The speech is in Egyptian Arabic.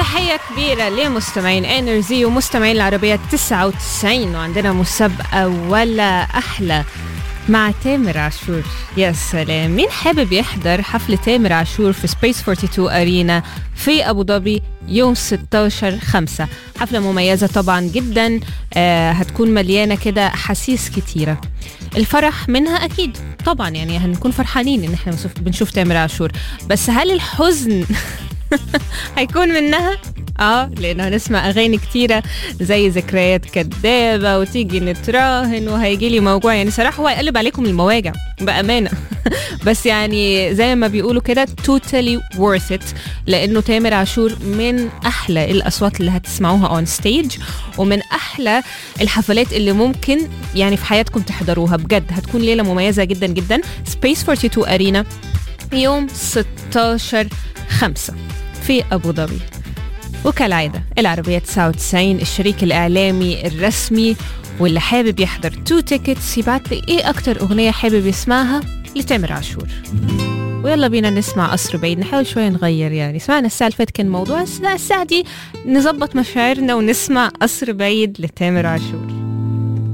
تحية كبيرة لمستمعين انرجي ومستمعين العربية 99 وعندنا مسابقة ولا أحلى مع تامر عاشور يا سلام مين حابب يحضر حفل تامر عاشور في سبيس 42 أرينا في أبو ظبي يوم 16 5 حفلة مميزة طبعا جدا آه هتكون مليانة كده أحاسيس كتيرة الفرح منها أكيد طبعا يعني هنكون فرحانين إن احنا بنشوف- بنشوف تامر عاشور بس هل الحزن هيكون منها اه لانه هنسمع اغاني كتيره زي ذكريات كدابه وتيجي نتراهن وهيجي لي موجوع يعني صراحه هو هيقلب عليكم المواجع بامانه بس يعني زي ما بيقولوا كده totally worth it لانه تامر عاشور من احلى الاصوات اللي هتسمعوها اون ستيج ومن احلى الحفلات اللي ممكن يعني في حياتكم تحضروها بجد هتكون ليله مميزه جدا جدا سبيس 42 ارينا يوم 16 5 في أبو ظبي وكالعادة العربية 99 الشريك الإعلامي الرسمي واللي حابب يحضر تو تيكتس يبعت لي إيه أكتر أغنية حابب يسمعها لتامر عاشور ويلا بينا نسمع قصر بعيد نحاول شوية نغير يعني سمعنا الساعة اللي فاتت كان موضوع الساعة الساعة دي نظبط مشاعرنا ونسمع قصر بعيد لتامر عاشور